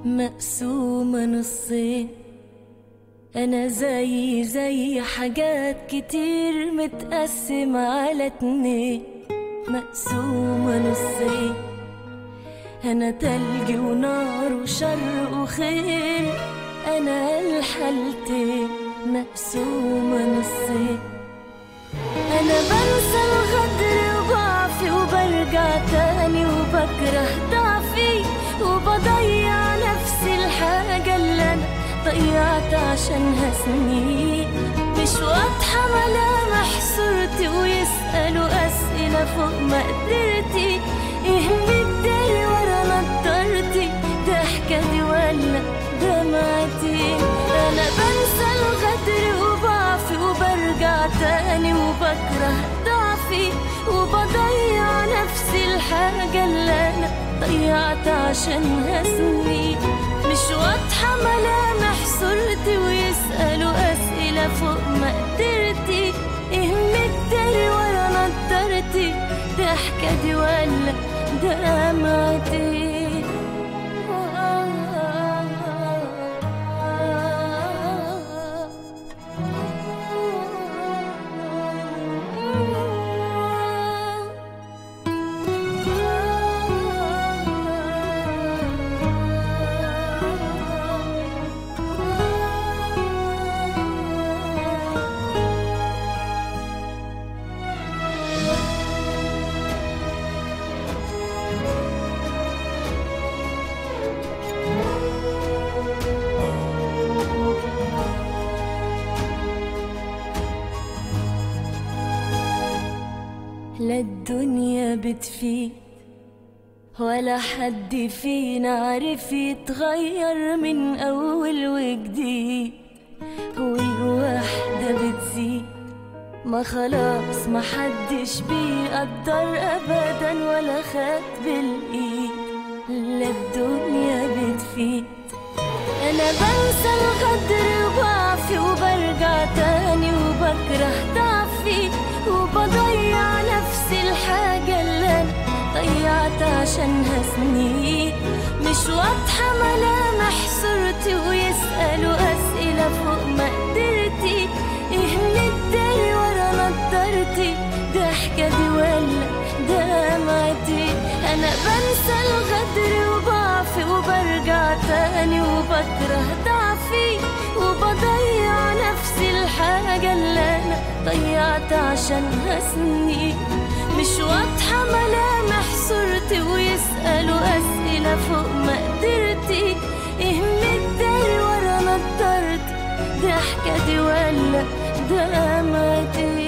مقسومة نصين أنا زي زي حاجات كتير متقسم على اتنين مقسومة نصين أنا تلج ونار وشر وخير أنا الحالتين مقسومة نصين أنا بنسى الغدر وضعفي وبرجع تاني وبكره ضعفي وبضيع نفسي الحاجة اللي أنا ضيعت عشانها سنين مش واضحة ملامح صورتي ويسألوا أسئلة فوق مقدرتي إيه مداري ورا نضارتي ضحكة دي ولا دمعتي أنا بنسى الغدر وضعفي وبرجع تاني وبكره ضعفي وبضيع نفسي الحاجة اللي أنا ضيعت عشانها سنين مش واضحة ملامح صورتي ويسألوا أسئلة فوق مقدرتي إيه مداري ورا نضارتي ضحكة دي ولا دمعتي لا الدنيا بتفيد ولا حد فينا عارف يتغير من أول وجديد والوحدة بتزيد ما خلاص ما حدش بيقدر أبدا ولا خد بالإيد لا الدنيا بتفيد أنا بنسى الغدر وضعفي وبرجع تاني وبكره ضعفي وبضيع نفسي الحاجة اللي أنا ضيعت عشانها سنين مش واضحة ملامح صورتي ويسألوا أسئلة فوق مقدرتي إيه مداري ورا نضارتي ضحكة دي ولا دمعتي أنا بنسى الغدر وضعفي وبرجع تاني وبكره ضعفي وبضيع نفسي الحاجة اللي أنا ضيعت عشانها سنين مش واضحة ملامح صورتي ويسألوا أسئلة فوق مقدرتي إيه مداري ورا نضارتي ضحكة دي ولا دمعتي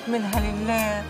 منها لله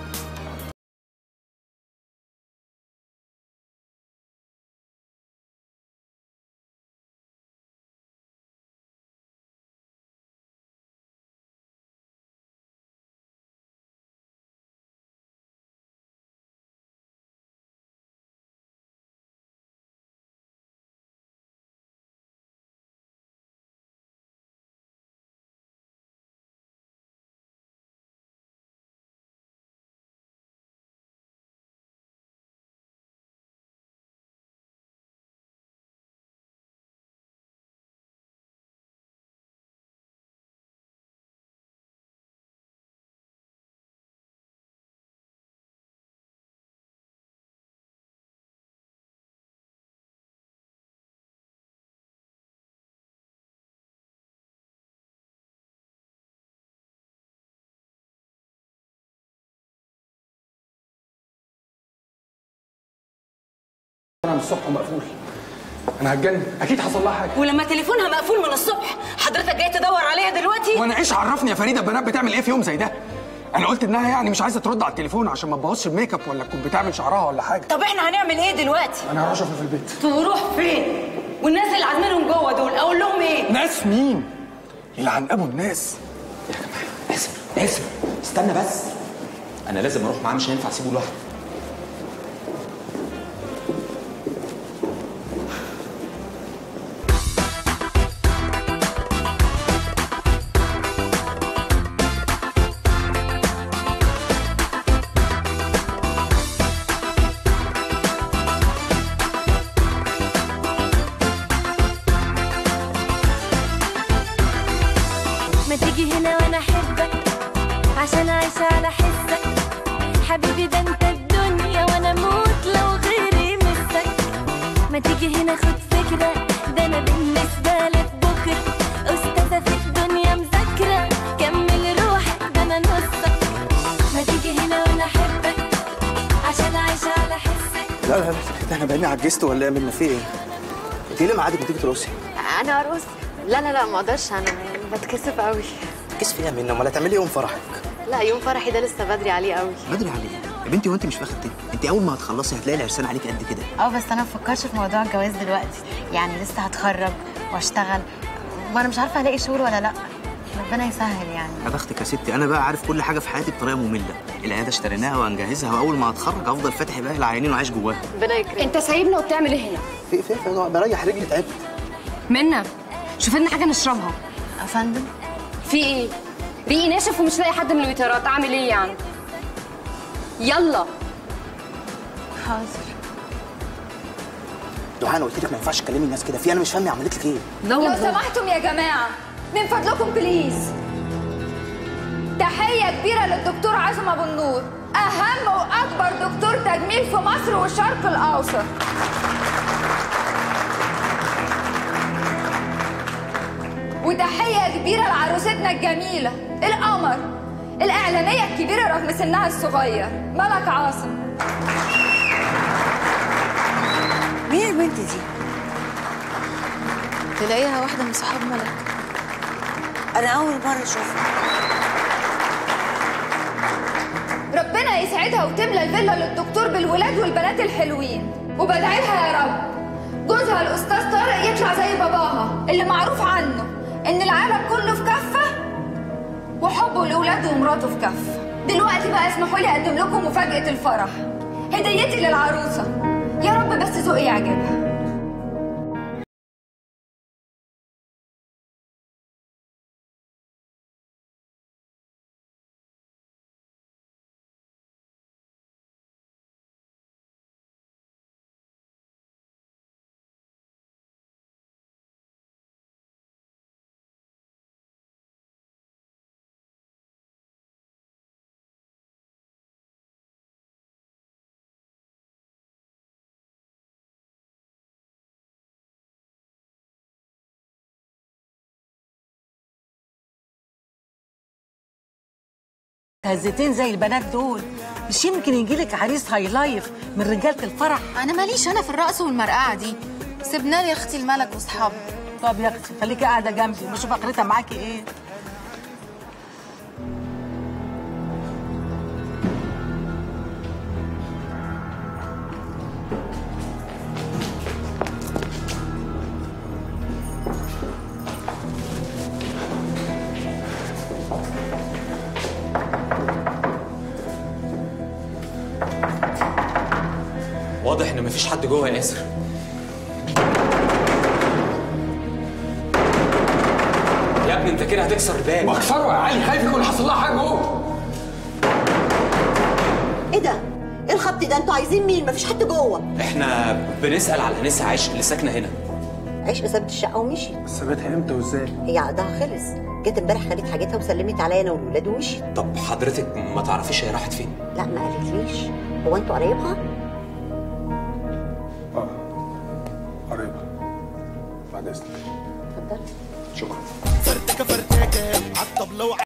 انا من الصبح ومقفول انا هتجنن اكيد حصل لها حاجه ولما تليفونها مقفول من الصبح حضرتك جاي تدور عليها دلوقتي وانا ايش عرفني يا فريده البنات بتعمل ايه في يوم زي ده انا قلت انها يعني مش عايزه ترد على التليفون عشان ما تبوظش الميك اب ولا تكون بتعمل شعرها ولا حاجه طب احنا هنعمل ايه دلوقتي انا هروح اشوفها في البيت تروح فين والناس اللي عازمينهم جوه دول اقول لهم ايه ناس مين يلعن ابو الناس اسف اسف استنى بس انا لازم اروح معاه مش هينفع اسيبه لوحده ما تيجي هنا وانا احبك عشان عايشة على حسك حبيبي ده انت الدنيا وانا اموت لو غيري مسك ما تيجي هنا خد فكرة ده انا بالنسبة لك بكرة استاذة في الدنيا مذاكرة كمل روحك ده انا نصك ما تيجي هنا وانا احبك عشان عايشة على حسك لا لا لا ده احنا بقينا عجزت ولا ايه منا في ايه؟ انت ليه معادك ما تيجي ترقصي؟ انا ارقص لا لا لا ما اقدرش انا بتكسف قوي كيس فيها منا امال هتعملي يوم فرحك؟ لا يوم فرحي ده لسه بدري عليه قوي بدري عليه يا بنتي وانت مش واخد تاني انت اول ما هتخلصي هتلاقي العرسان عليك قد كده اه بس انا ما بفكرش في موضوع الجواز دلوقتي يعني لسه هتخرج واشتغل وانا مش عارفه هلاقي شغل ولا لا ربنا يسهل يعني يا بختك يا ستي انا بقى عارف كل حاجه في حياتي بطريقه ممله العياده اشتريناها وهنجهزها واول ما هتخرج افضل فاتح بقى العيانين وعايش جواها ربنا يكرمك انت سايبنا وبتعمل ايه هنا في في في بريح رجلي تعبت منا شوف لنا حاجه نشربها يا فندم في ايه ريقي ناشف ومش لاقي حد من الويترات اعمل ايه يعني يلا حاضر دعاء انا قلت لك ما ينفعش تكلمي الناس كده في انا مش فاهم هي عملت لك ايه لا لو والله سمحتم يا جماعة من فضلكم بليز تحية كبيرة للدكتور عاصم أبو النور أهم وأكبر دكتور تجميل في مصر والشرق الأوسط وتحية كبيرة لعروستنا الجميلة القمر الإعلامية الكبيرة رغم سنها الصغير ملك عاصم مين البنت دي تلاقيها واحده من صحاب ملك انا اول مره اشوفها ربنا يسعدها وتملى الفيلا للدكتور بالولاد والبنات الحلوين وبدعي لها يا رب جوزها الاستاذ طارق يطلع زي باباها اللي معروف عنه ان العالم كله في كفه وحبه لاولاده ومراته في كفه دلوقتي بقى اسمحوا لي اقدم لكم مفاجاه الفرح هديتي للعروسه يا رب بس ذوقي يعجبها هزتين زي البنات دول مش يمكن يجيلك عريس هاي لايف من رجاله الفرح انا ماليش انا في الرقص والمرقعه دي سيبنا لي اختي الملك واصحابها طب يا اختي خليكي قاعده جنبي وشوف اخرتها معاكي ايه واضح ان مفيش حد جوه يا ياسر يا ابني انت كده هتكسر الباب واكسره يا علي خايف يكون حصل لها حاجه جوه ايه ده؟ ايه الخبط ده؟ انتوا عايزين مين؟ مفيش حد جوه احنا بنسال على نسا عايش اللي ساكنه هنا عيش سابت الشقه ومشي سابتها امتى وازاي؟ هي عقدها خلص جت امبارح خدت حاجتها وسلمت عليا انا والولاد ومشيت طب حضرتك ما تعرفيش هي راحت فين لا ما قالتليش هو انتوا قرايبها؟ اه قريبه بعد اذنك اتفضل شكرا فرتكه فرتكه عالطبلة وع...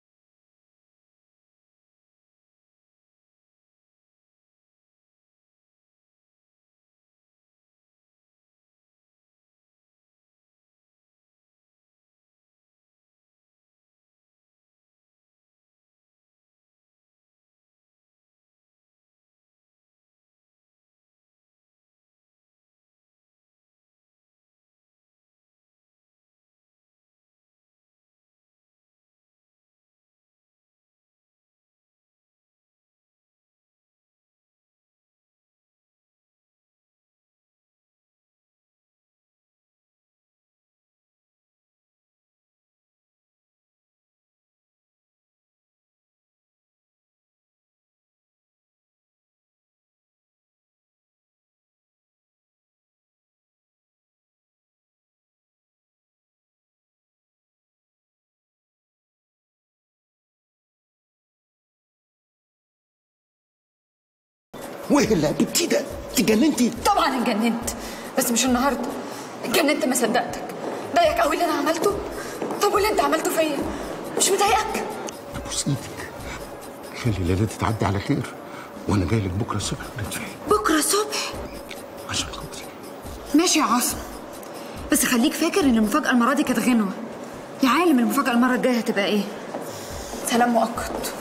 وايه اللي جبتيه ده؟ اتجننتي؟ طبعا اتجننت بس مش النهارده اتجننت ما صدقتك ضايقك قوي اللي انا عملته طب واللي انت عملته فيا مش مضايقك ابوس ايدك خلي الليله تتعدي على خير وانا جاي لك بكره الصبح ندفع بكره الصبح عشان خاطري ماشي يا عاصم بس خليك فاكر ان المفاجاه المره دي كانت غنوه يا عالم المفاجاه المره الجايه هتبقى ايه سلام مؤقت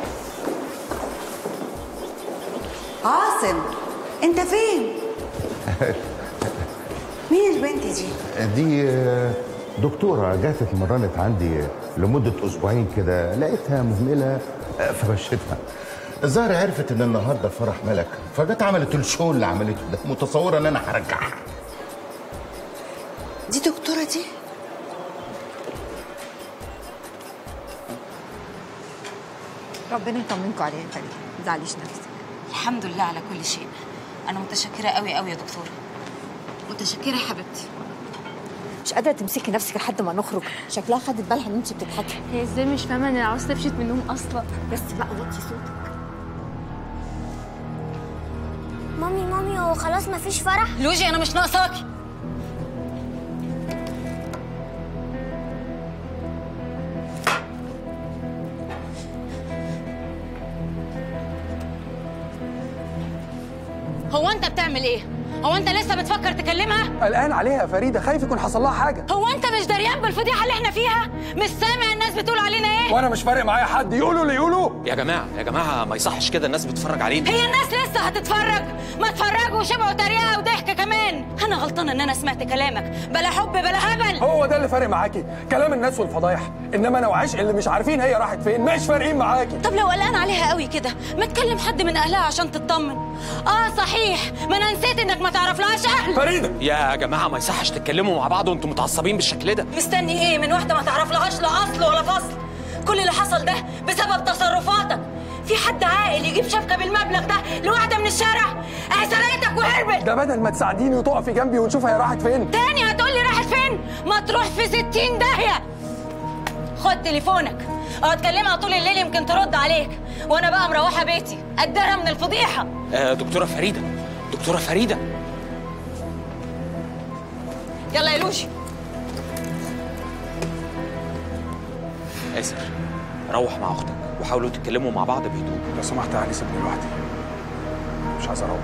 عاصم انت فين مين البنت دي دي آه، دكتورة جات اتمرنت عندي لمدة أسبوعين كده لقيتها مهملة آه، فمشيتها الظاهر عرفت إن النهاردة فرح ملك فجت عملت الشو اللي عملته ده متصورة إن أنا هرجعها دي دكتوره دي ربنا يطمنكم عليها يا فريد ما تزعليش نفسك الحمد لله على كل شيء انا متشكره قوي قوي يا دكتوره متشكره يا حبيبتي مش قادره تمسكي نفسك لحد ما نخرج شكلها خدت بالها ان انت بتضحكي هي ازاي مش فاهمه ان العروسه طفشت من النوم اصلا بس بقى وطي صوتك مامي مامي هو خلاص مفيش فرح لوجي انا مش ناقصاكي هو انت بتعمل ايه هو انت لسه بتفكر تكلمها قلقان عليها يا فريده خايف يكون حصل لها حاجه هو انت مش دريان بالفضيحه اللي احنا فيها مش سامع الناس بتقول علينا ايه وانا مش فارق معايا حد يقولوا اللي يقولوا يا جماعه يا جماعه ما يصحش كده الناس بتتفرج علينا هي الناس لسه هتتفرج ما اتفرجوا وشبعوا تريقه وضحك كمان انا غلطانه ان انا سمعت كلامك بلا حب بلا هبل هو ده اللي فارق معاكي كلام الناس والفضايح انما انا وعشق اللي مش عارفين هي راحت فين مش فارقين معاكي طب لو قلقان عليها قوي كده ما تكلم حد من اهلها عشان تطمن اه صحيح ما انا نسيت انك ما تعرفلهاش اهل فريده يا جماعه ما يصحش تتكلموا مع بعض وانتم متعصبين بالشكل ده مستني ايه من واحده ما تعرفلهاش لا اصل ولا فصل كل اللي حصل ده بسبب تصرفاتك في حد عاقل يجيب شبكه بالمبلغ ده لواحده من الشارع اهي سرقتك وهربت ده بدل ما تساعديني وتقفي جنبي ونشوف هي راحت فين تاني هتقولي راحت فين ما تروح في ستين داهيه خد تليفونك اه تكلمها طول الليل يمكن ترد عليك وانا بقى مروحه بيتي قدرها من الفضيحه آه دكتوره فريده دكتوره فريده يلا يا لوشي اسر روح مع اختك وحاولوا تتكلموا مع بعض بهدوء لو سمحت يا علي سيبني لوحدي مش عايز اروح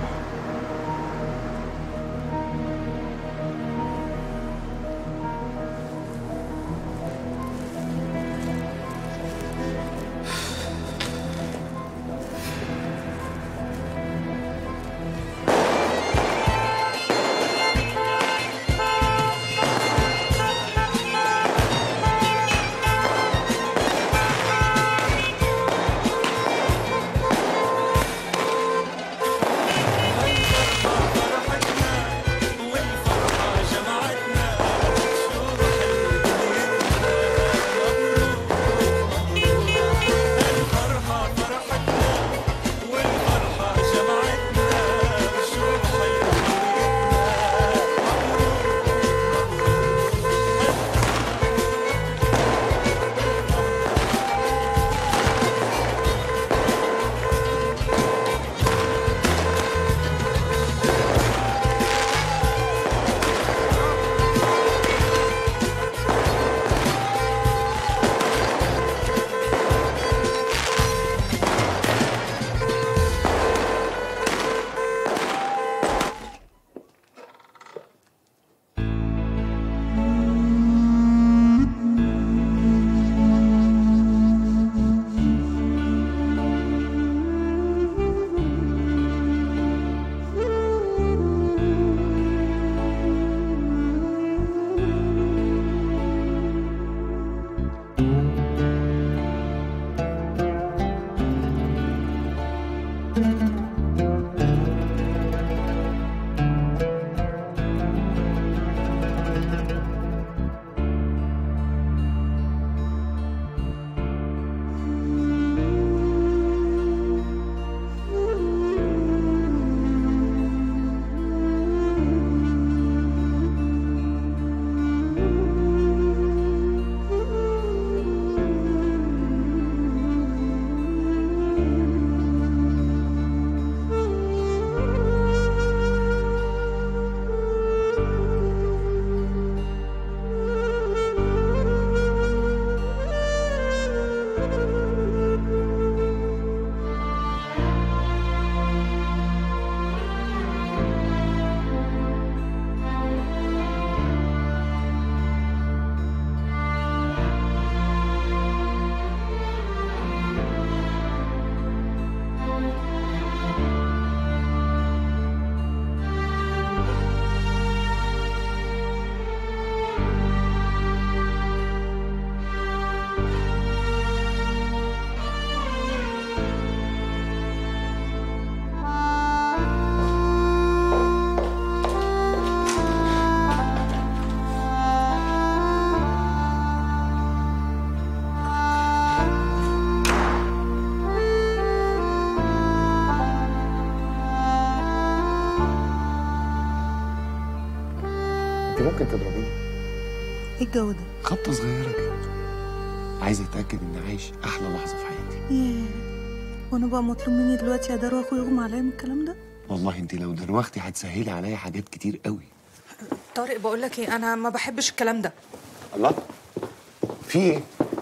انت ممكن تضربيني ايه الجو ده؟ خبطه صغيره كده عايز اتاكد اني عايش احلى لحظه في حياتي ياه وانا بقى مطلوب مني دلوقتي ادار واخويا يغمى عليا من الكلام ده؟ والله انت لو دروختي هتسهلي عليا حاجات كتير قوي طارق بقول لك ايه انا ما بحبش الكلام ده الله في ايه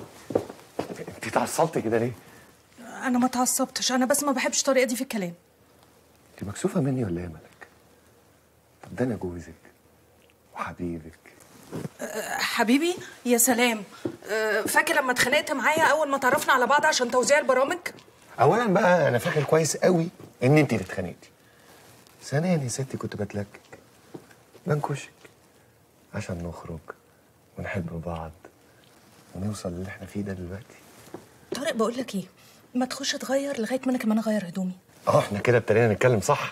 انت اتعصبتي كده ليه انا ما اتعصبتش انا بس ما بحبش الطريقه دي في الكلام انت مكسوفه مني ولا ايه يا ملك طب ده انا جوزك وحبيبك أه، حبيبي يا سلام أه، فاكر لما اتخانقت معايا اول ما تعرفنا على بعض عشان توزيع البرامج اولا بقى انا فاكر كويس قوي ان انت اللي اتخانقتي ثانيا يا ستي كنت بتلكك بنكشك عشان نخرج ونحب بعض ونوصل اللي احنا فيه ده دلوقتي طارق بقول لك ايه ما تخش تغير لغايه ما انا كمان اغير هدومي اه احنا كده ابتدينا نتكلم صح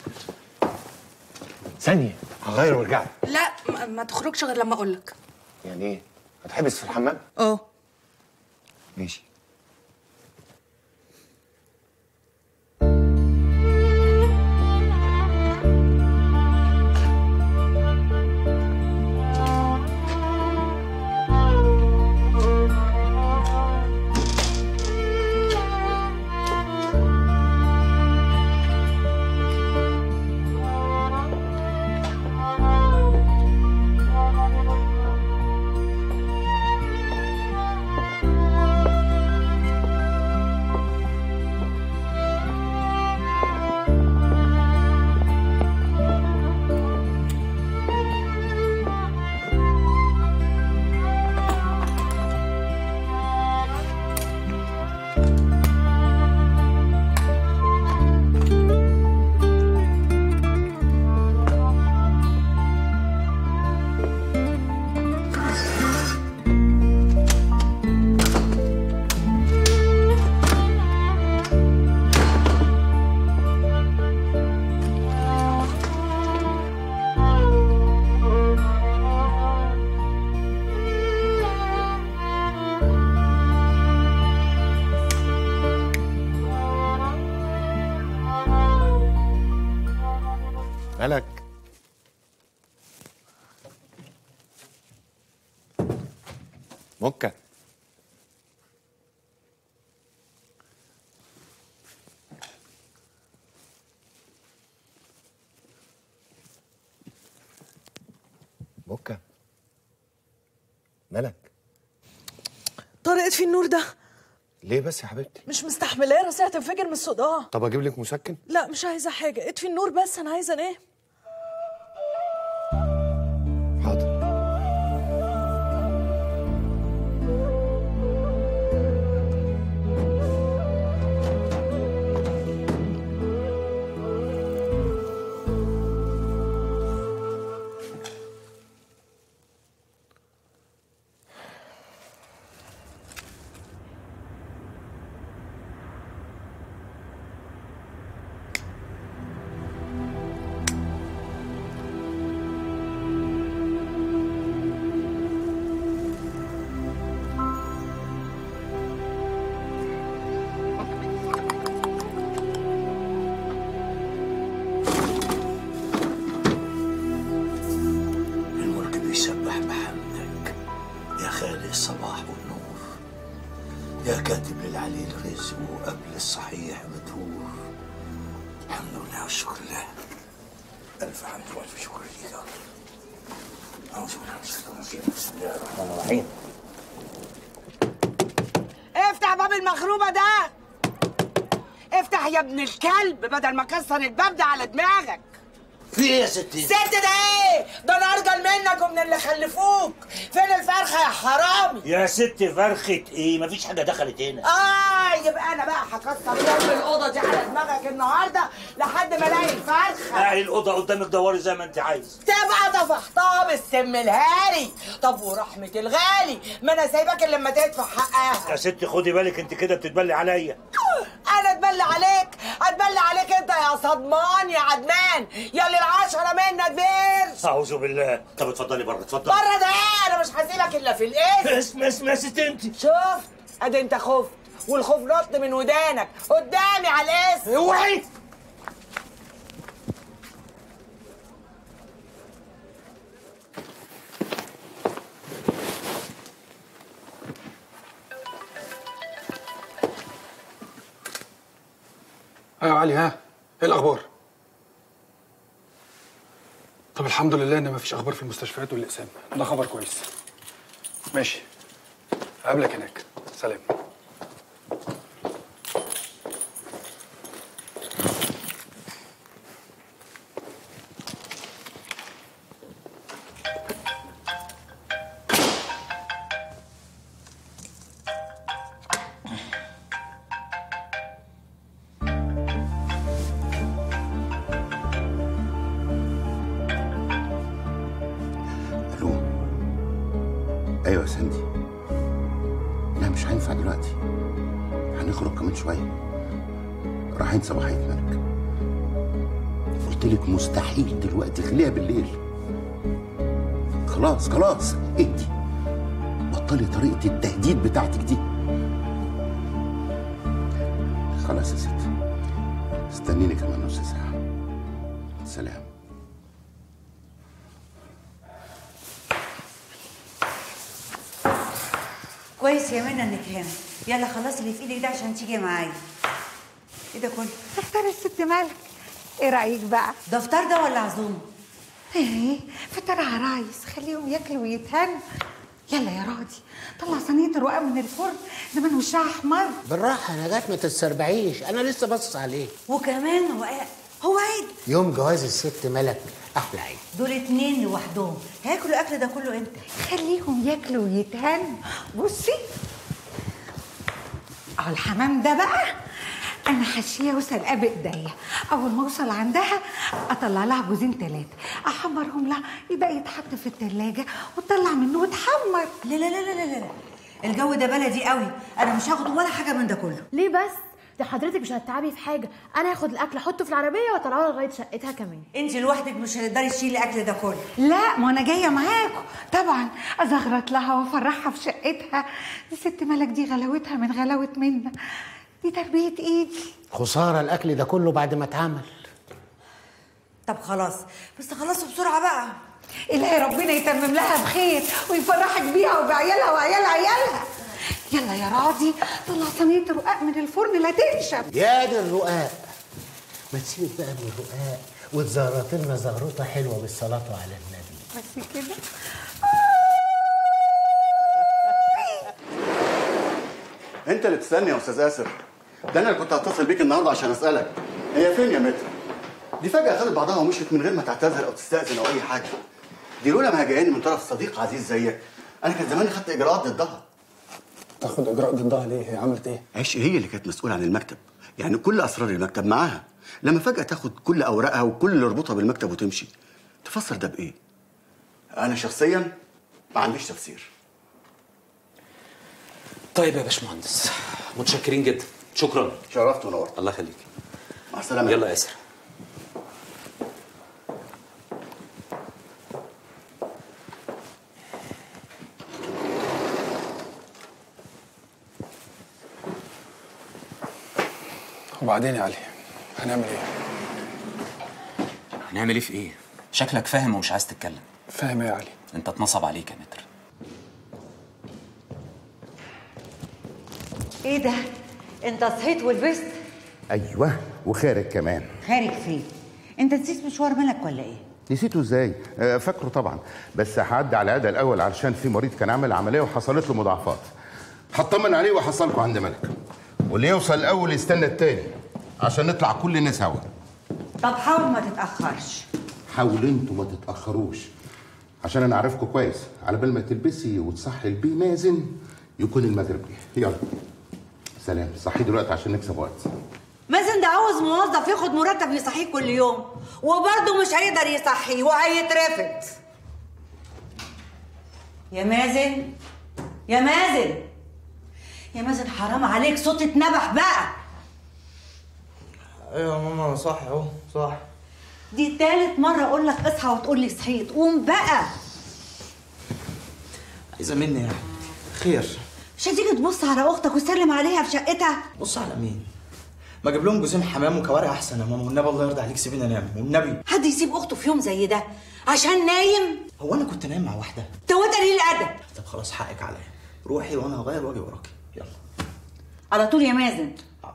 ثانية هغير وارجع لك. لا ما, ما تخرجش غير لما اقول لك يعني ايه؟ هتحبس في الحمام؟ اه ماشي مالك مكة مكة مالك طارق اطفي النور ده ليه بس يا حبيبتي مش مستحملاه راسي هتنفجر من الصداع طب اجيب لك مسكن لا مش عايزه حاجه اطفي النور بس انا عايزه انام حاضر لازم وقبل الصحيح مدهور الحمد لله والشكر لله ألف حمد وألف شكر ليك يا رب أعوذ بالله من الشيطان الرجيم بسم الله الرحمن الرحيم افتح باب المخروبة ده افتح يا ابن الكلب بدل ما كسر الباب ده على دماغك في ايه يا ستي؟ ست ده ايه؟ ده انا ارجل منك ومن اللي خلفوك فين الفرخة يا حرامي؟ يا ست فرخة ايه؟ مفيش حاجة دخلت هنا اه يبقى انا بقى هكسر باب الاوضه دي على دماغك النهارده لحد ما الاقي الفرخه اهل الأوضة قدامك دوري زي ما أنت عايز تبقى طفحتها بالسم الهاري طب ورحمه الغالي ما انا سايبك الا لما تدفع حقها يا ست خدي بالك أنت كده بتتبلي عليا انا اتبلى عليك اتبلى عليك انت يا صدمان يا عدنان يا اللي العشرة منا كبير أعوذ بالله طب اتفضلي بره اتفضلي بره ده ايه انا مش هسيبك الا في الاسم اسم اسم يا ست انت شوف ادي انت خفت والخوف نط من ودانك قدامي على الاسم اوعي ايوه علي ها ايه الاخبار طب الحمد لله ان مفيش اخبار في المستشفيات والاقسام ده خبر كويس ماشي اقابلك هناك سلام الو ايوه يا سندي لا مش هينفع دلوقتي هنخرج كمان شويه رايحين صباحيه ملك قلت لك مستحيل دلوقتي خليها بالليل خلاص خلاص اهدي بطلي طريقه التهديد بتاعتك دي خلاص يا ستي استنيني كمان نص ساعه سلام كويس يا منى انك هنا يلا خلصي اللي في ايدك ده عشان تيجي معايا ايه ده كله فطار الست مالك ايه رايك بقى ده فطار ده ولا عزومه ايه فطار عرايس خليهم ياكلوا ويتهنوا يلا يا راضي طلع صينيه الرقاق من الفرن زمان وشها احمر بالراحة أنا جات ما تتسربعيش أنا لسه باصص عليه وكمان هو إيه؟ هو عيد يوم جواز الست ملك أحلى عيد دول اتنين لوحدهم هياكلوا الاكل ده كله امتى خليهم ياكلوا ويتهنوا بصي اه الحمام ده بقى انا حاشيه وسلقاه بايديا اول ما اوصل عندها اطلع لها جوزين ثلاثه احمرهم لها يبقى يتحط في الثلاجه وتطلع منه وتحمر لا لا لا لا لا لا الجو ده بلدي قوي انا مش هاخد ولا حاجه من ده كله ليه بس ده حضرتك مش هتتعبي في حاجه انا هاخد الاكل احطه في العربيه واطلعه لها لغايه شقتها كمان انت لوحدك مش هتقدري تشيلي الاكل ده كله لا ما انا جايه معاكم طبعا ازغرط لها وافرحها في شقتها دي ست ملك دي غلاوتها من غلاوه منا دي تربيه ايدي خسارة الأكل ده كله بعد ما اتعمل طب خلاص بس خلصوا بسرعه بقى الهي ربنا يتمم لها بخير ويفرحك بيها وبعيالها وعيال عيالها يلا يا راضي طلع صينيه رقاق من الفرن لا تنشف يا دي الرقاق ما تسيبك بقى من الرقاق وتزغرط لنا زغروطة حلوة بالصلاة على النبي بس كده انت اللي تستني يا استاذ اسر ده انا اللي كنت هتصل بيك النهارده عشان اسالك هي فين يا متر دي فجاه خدت بعضها ومشيت من غير ما تعتذر او تستاذن او اي حاجه دي لولا ما جاياني من طرف صديق عزيز زيك انا كان زماني خدت اجراءات ضدها تاخد اجراء ضدها ليه هي عملت ايه عيش هي اللي كانت مسؤوله عن المكتب يعني كل اسرار المكتب معاها لما فجاه تاخد كل اوراقها وكل اللي يربطها بالمكتب وتمشي تفسر ده بايه انا شخصيا ما عنديش تفسير طيب يا باشمهندس متشكرين جدا شكرا شرفت ونورت الله يخليك مع السلامه يلا يا اسر وبعدين يا علي هنعمل ايه هنعمل ايه في ايه شكلك فاهم ومش عايز تتكلم فاهم ايه يا علي انت اتنصب عليك يا متر ايه ده انت صحيت ولبست ايوه وخارج كمان خارج فين انت نسيت مشوار ملك ولا ايه نسيته ازاي؟ آه، فاكره طبعا بس هعدي على العياده الاول علشان في مريض كان عامل عمليه وحصلت له مضاعفات. هطمن عليه واحصلكم عند ملك. واللي يوصل الاول يستنى التاني عشان نطلع كلنا سوا. طب حاول ما تتاخرش حاولوا انتوا ما تتاخروش عشان انا عارفكم كويس على بال ما تلبسي وتصحي البي مازن يكون المغرب جه يلا سلام صحي دلوقتي عشان نكسب وقت مازن ده عاوز موظف ياخد مرتب يصحيه كل يوم وبرضه مش هيقدر يصحيه وهيترفد يا مازن يا مازن يا مازن حرام عليك صوت اتنبح بقى ايوه يا ماما صح اهو صح دي تالت مرة أقول لك اصحى وتقول لي صحيت قوم بقى عايزه مني يعني خير مش هتيجي تبص على أختك وتسلم عليها في شقتها بص على مين ما اجيب لهم جوزين حمام وكوارع احسن يا ماما والنبي الله يرضى عليك سيبيني انام والنبي حد يسيب أخته في يوم زي ده عشان نايم هو انا كنت نايم مع واحده ده وانت قليل الأدب طب خلاص حقك عليا روحي وانا هغير واجي وراكي يلا على طول يا مازن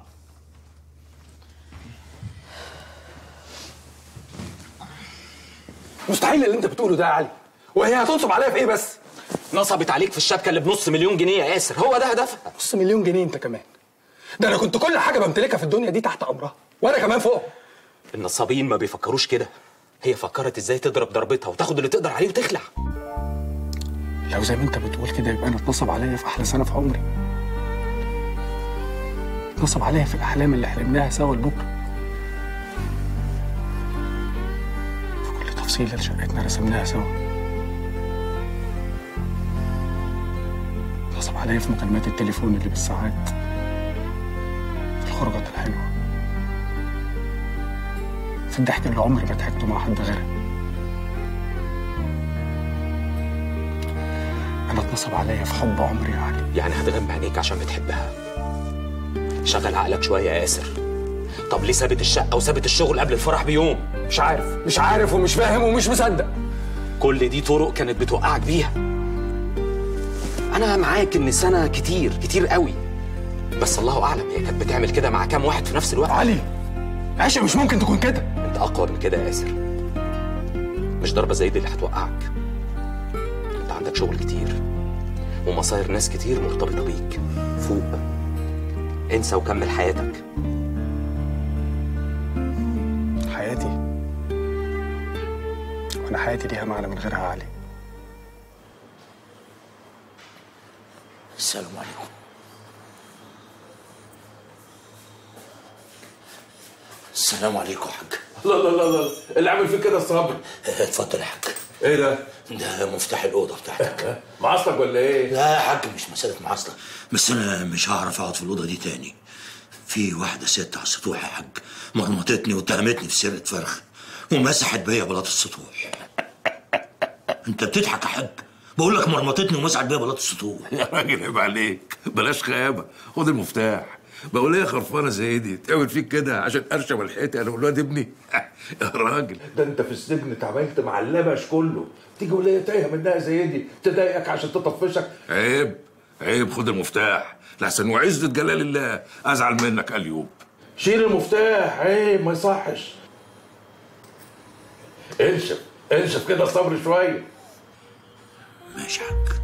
مستحيل اللي انت بتقوله ده يا علي وهي هتنصب عليا في ايه بس نصبت عليك في الشبكه اللي بنص مليون جنيه يا ياسر هو ده هدفها نص مليون جنيه انت كمان ده انا كنت كل حاجه بمتلكها في الدنيا دي تحت امرها وانا كمان فوق النصابين ما بيفكروش كده هي فكرت ازاي تضرب ضربتها وتاخد اللي تقدر عليه وتخلع لو زي ما انت بتقول كده يبقى انا اتنصب عليا في احلى سنه في عمري اتنصب عليا في الاحلام اللي حلمناها سوا لبكره في كل تفصيله لشقتنا رسمناها سوا اتنصب عليا في مكالمات التليفون اللي بالساعات في الخروجات الحلوه في الضحك اللي عمري ما ضحكته مع حد غيرها انا اتنصب عليا في حب عمري يا علي يعني هتغمى عينيك عشان بتحبها شغل عقلك شويه يا ياسر طب ليه سابت الشقه وسابت الشغل قبل الفرح بيوم مش عارف مش عارف ومش فاهم ومش مصدق كل دي طرق كانت بتوقعك بيها انا معاك ان سنه كتير كتير قوي بس الله اعلم هي كانت بتعمل كده مع كام واحد في نفس الوقت علي عيشه مش ممكن تكون كده انت اقوى من كده يا ياسر مش ضربه زي دي اللي هتوقعك انت عندك شغل كتير ومصاير ناس كتير مرتبطه بيك فوق انسى وكمل حياتك حياتي وانا حياتي ليها معنى من غيرها يا علي السلام عليكم السلام عليكم يا حاج لا لا لا لا اللي عامل فيك كده الصبر اتفضل يا حاج ايه ده؟ ده مفتاح الأوضة بتاعتك معصلك ولا ايه؟ لا يا حاج مش مسألة معاصلة بس أنا مش هعرف أقعد في الأوضة دي تاني في واحدة ست على السطوح يا حاج مرمطتني واتهمتني في سرقة فرخ ومسحت بيا بلاط السطوح أنت بتضحك يا حاج بقول لك مرمطتني ومسحت بيا بلاط السطوح يا راجل عيب عليك بلاش خيابه خد المفتاح بقول ايه يا خرفانه زي دي تعمل فيك كده عشان ارشم والحيتي انا والواد ابني يا راجل ده انت في السجن اتعاملت مع اللبش كله تيجي ولايه تايهه منها زي دي تضايقك عشان تطفشك عيب عيب خد المفتاح لحسن وعزة جلال الله ازعل منك اليوم شيل المفتاح عيب ما يصحش انشف انشف كده الصبر شويه ماشي يا حاج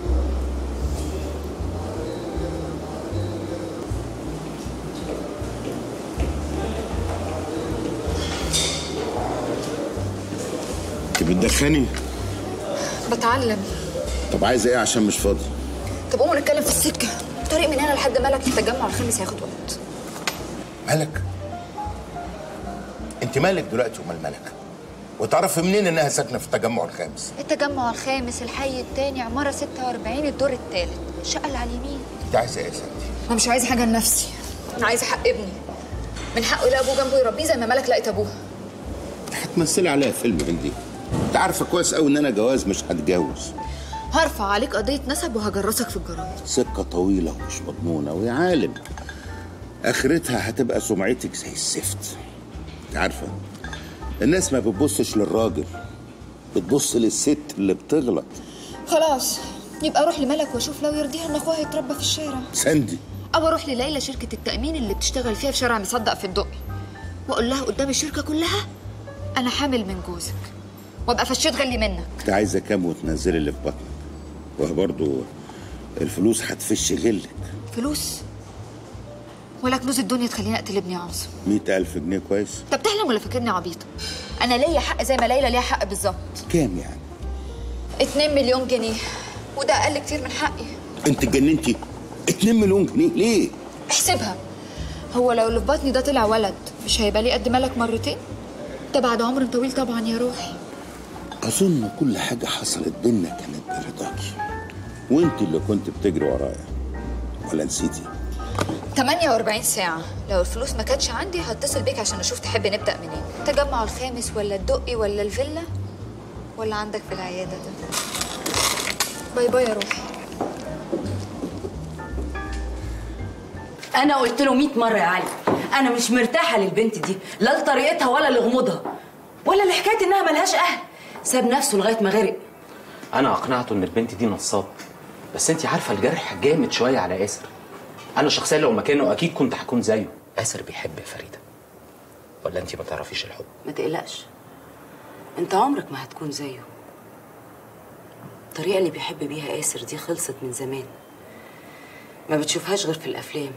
انت بتدخني بتعلم طب عايزه ايه عشان مش فاضي طب قوموا نتكلم في السكه الطريق من هنا لحد ملك التجمع الخامس هياخد وقت ملك انت مالك دلوقتي ومال ملك وتعرفي منين انها ساكنه في التجمع الخامس التجمع الخامس الحي الثاني عماره 46 الدور الثالث الشقه اللي على اليمين انت عايزه ايه يا سندي انا مش عايزه حاجه لنفسي انا عايزه حق ابني من حقه يلاقي ابوه جنبه يربيه زي ما ملك لقيت ابوها هتمثلي عليها فيلم من دي انت عارفه كويس قوي ان انا جواز مش هتجوز هرفع عليك قضيه نسب وهجرسك في الجرايد سكه طويله ومش مضمونه ويا عالم اخرتها هتبقى سمعتك زي الزفت انت عارفه الناس ما بتبصش للراجل بتبص للست اللي بتغلط خلاص يبقى اروح لملك واشوف لو يرضيها ان اخوها يتربى في الشارع سندي او اروح لليلى شركه التامين اللي بتشتغل فيها في شارع مصدق في الدقي واقول لها قدام الشركه كلها انا حامل من جوزك وابقى فشيت غلي منك انت عايزه كام وتنزلي اللي في بطنك وهي برضه الفلوس هتفش غلك فلوس ولا كنوز الدنيا تخليني اقتل ابني عاصم مئة ألف جنيه كويس انت بتحلم ولا فاكرني عبيطه انا ليا حق زي ما ليلى ليها حق بالظبط كام يعني 2 مليون جنيه وده اقل كتير من حقي انت اتجننتي 2 مليون جنيه ليه احسبها هو لو اللي في بطني ده طلع ولد مش هيبقى لي قد مالك مرتين ده بعد عمر طويل طبعا يا روحي اظن كل حاجه حصلت بينا كانت برضاكي وانت اللي كنت بتجري ورايا ولا نسيتي 48 ساعة لو الفلوس ما كانتش عندي هتصل بيك عشان اشوف تحب نبدأ منين تجمع الخامس ولا الدقي ولا الفيلا ولا عندك في العيادة ده باي باي يا روحي انا قلت له 100 مره يا علي انا مش مرتاحه للبنت دي لا لطريقتها ولا لغموضها ولا لحكايه انها ملهاش اهل ساب نفسه لغايه ما غرق انا اقنعته ان البنت دي نصاب بس انت عارفه الجرح جامد شويه على ياسر انا شخصيا لو مكانه اكيد كنت هكون زيه ياسر بيحب فريده ولا انت ما تعرفيش الحب ما تقلقش انت عمرك ما هتكون زيه الطريقه اللي بيحب بيها ياسر دي خلصت من زمان ما بتشوفهاش غير في الافلام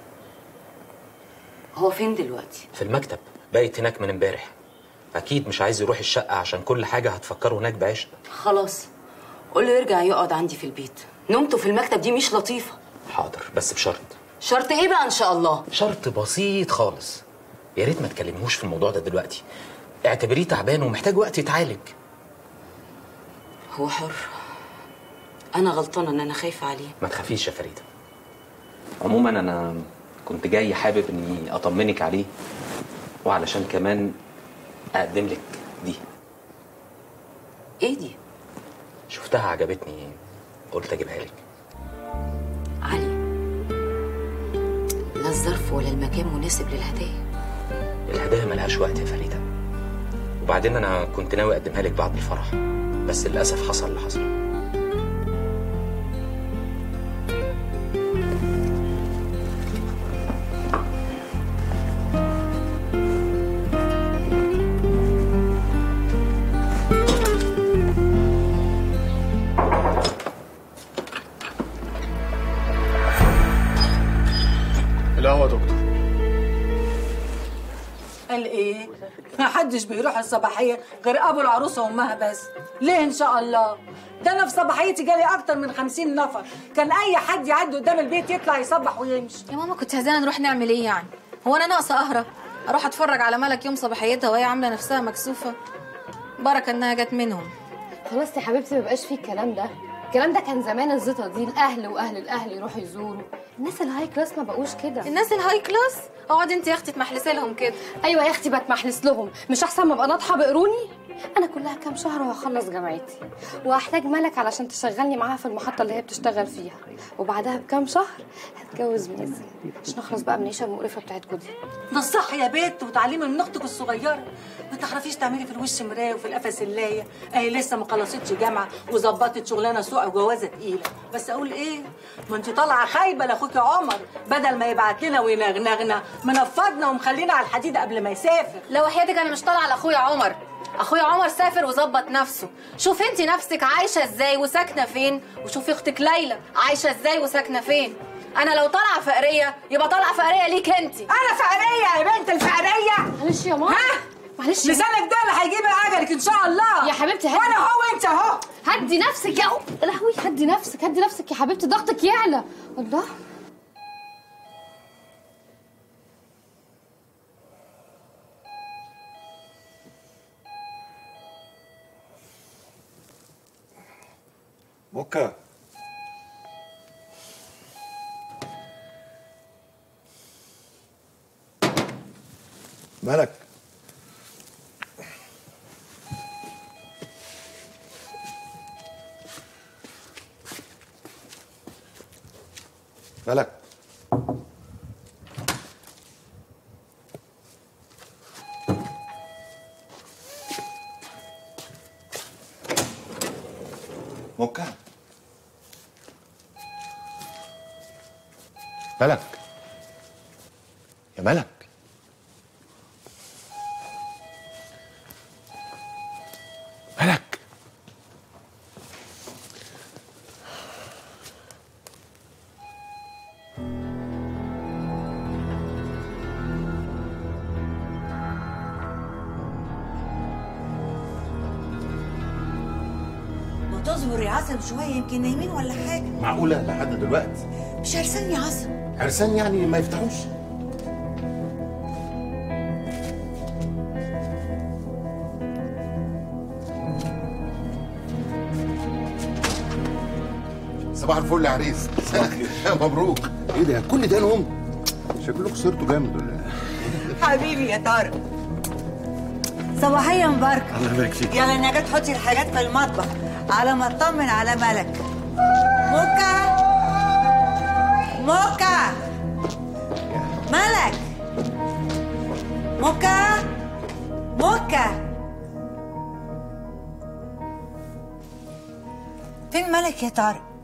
هو فين دلوقتي في المكتب بايت هناك من امبارح اكيد مش عايز يروح الشقه عشان كل حاجه هتفكره هناك بعشق خلاص قول له يرجع يقعد عندي في البيت نومته في المكتب دي مش لطيفه حاضر بس بشرط شرط ايه بقى ان شاء الله شرط بسيط خالص يا ريت ما تكلمهوش في الموضوع ده دلوقتي اعتبريه تعبان ومحتاج وقت يتعالج هو حر انا غلطانه ان انا خايفه عليه ما تخافيش يا فريده عموما انا كنت جاي حابب اني اطمنك عليه وعلشان كمان اقدم لك دي ايه دي شفتها عجبتني قلت اجيبها لك علي لا الظرف ولا المكان مناسب للهدايا الهدايا ملهاش وقت يا فريده وبعدين انا كنت ناوي اقدمها لك بعد الفرح بس للاسف حصل اللي حصل القهوه يا دكتور قال ايه؟ ما حدش بيروح الصباحية غير ابو العروسة وامها بس ليه ان شاء الله؟ ده انا في صباحيتي جالي اكتر من خمسين نفر كان اي حد يعدي قدام البيت يطلع يصبح ويمشي يا ماما كنت عايزانا نروح نعمل ايه يعني هو انا ناقصه اهرب اروح اتفرج على ملك يوم صباحيتها وهي عامله نفسها مكسوفه بركه انها جت منهم خلاص يا حبيبتي ما بقاش فيه الكلام ده الكلام ده كان زمان الزيطه دي الاهل واهل الاهل يروحوا يزوروا الناس الهاي كلاس ما بقوش كده الناس الهاي كلاس اقعدي انت يا اختي تمحلسي لهم كده ايوه يا اختي بتمحلس لهم مش احسن ما ابقى ناطحه بقروني انا كلها كام شهر وهخلص جامعتي وهحتاج ملك علشان تشغلني معاها في المحطه اللي هي بتشتغل فيها وبعدها بكام شهر هتجوز مازن عشان اخلص بقى من العيشه المقرفه بتاعتكم دي ده الصح يا بنت وتعليمي من اختك الصغيره ما تعرفيش تعملي في الوش مرايه وفي القفا سلايه اهي لسه ما خلصتش جامعه وظبطت شغلانه سوق وجوازه تقيله بس اقول ايه ما انت طالعه خايبه لاخوك عمر بدل ما يبعت لنا وينغنغنا منفضنا ومخلينا على الحديد قبل ما يسافر لو وحياتك انا مش طالعه لاخويا عمر اخويا عمر سافر وظبط نفسه شوف انت نفسك عايشه ازاي وساكنه فين وشوفي اختك ليلى عايشه ازاي وساكنه فين انا لو طالعه فقريه يبقى طالعه فقريه ليك انت انا فقريه يا بنت الفقريه معلش يا ماما ها معلش لسانك ده اللي هيجيب اجلك ان شاء الله يا حبيبتي هدي وانا هو انت اهو هدي نفسك يا يا لهوي هدي نفسك هدي نفسك يا حبيبتي ضغطك يعلى الله بكا مالك مالك مكة ملك يا ملك ملك ما تصبر يا عاصم شويه يمكن نايمين ولا حاجه معقوله لحد دلوقتي مش عرسان يا عاصم عرسان يعني ما يفتحوش صباح الفل يا عريس مبروك ايه ده كل ده نوم شكلكم خسرتوا جامد ولا ايه حبيبي يا طارق صباحية مباركة الله يبارك فيك يلا نجاة تحطي الحاجات في المطبخ على ما اطمن على ملك موكا موكا ملك موكا موكا فين ملك يا طارق